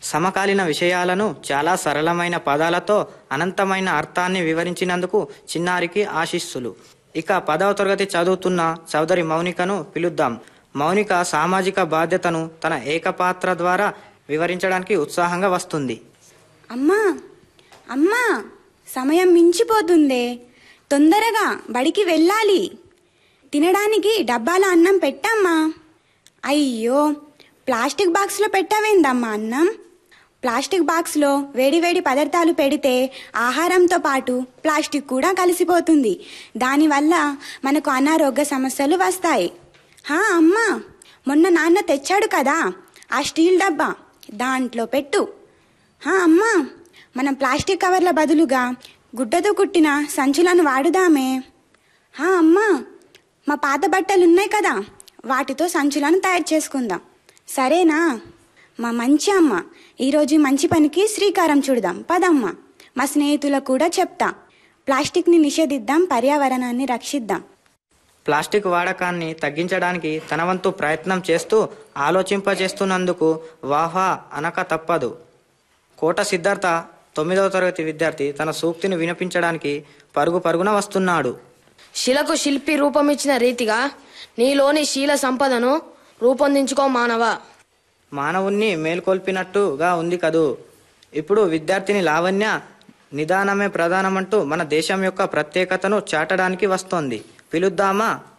సమకాలీన విషయాలను చాలా సరళమైన పదాలతో అనంతమైన అర్థాన్ని వివరించినందుకు చిన్నారికి ఆశీస్సులు ఇక పదవ తరగతి చదువుతున్న చౌదరి మౌనికను పిలుద్దాం మౌనిక సామాజిక బాధ్యతను తన ఏకపాత్ర ద్వారా వివరించడానికి ఉత్సాహంగా వస్తుంది అమ్మా అమ్మా సమయం మించిపోతుందే తొందరగా బడికి వెళ్ళాలి తినడానికి డబ్బాల అన్నం పెట్టమ్మా అయ్యో ప్లాస్టిక్ బాక్స్లో పెట్టవేందమ్మా అన్నం ప్లాస్టిక్ బాక్స్లో వేడివేడి పదార్థాలు పెడితే ఆహారంతో పాటు ప్లాస్టిక్ కూడా కలిసిపోతుంది దానివల్ల మనకు అనారోగ్య సమస్యలు వస్తాయి హా అమ్మా మొన్న నాన్న తెచ్చాడు కదా ఆ స్టీల్ డబ్బా దాంట్లో పెట్టు హా అమ్మా మనం ప్లాస్టిక్ కవర్ల బదులుగా గుడ్డతో కుట్టిన సంచులను వాడుదామే హా అమ్మా మా పాత బట్టలు ఉన్నాయి కదా వాటితో సంచులను తయారు చేసుకుందాం సరేనా మా మంచి అమ్మ ఈరోజు మంచి పనికి శ్రీకారం చుడదాం పదమ్మ మా స్నేహితులకు కూడా చెప్తా ప్లాస్టిక్ని నిషేధిద్దాం పర్యావరణాన్ని రక్షిద్దాం ప్లాస్టిక్ వాడకాన్ని తగ్గించడానికి తన వంతు ప్రయత్నం చేస్తూ ఆలోచింపజేస్తున్నందుకు వాహా అనక తప్పదు కోట సిద్ధార్థ తొమ్మిదవ తరగతి విద్యార్థి తన సూక్తిని వినిపించడానికి పరుగు పరుగున వస్తున్నాడు శిలకు శిల్పి రూపమిచ్చిన రీతిగా నీలోని శీల సంపదను రూపొందించుకో మానవా మానవుణ్ణి మేల్కొల్పినట్టుగా ఉంది కదూ ఇప్పుడు విద్యార్థిని లావణ్య నిదానమే ప్రధానమంటూ మన దేశం యొక్క ప్రత్యేకతను చాటడానికి వస్తోంది పిలుద్దామా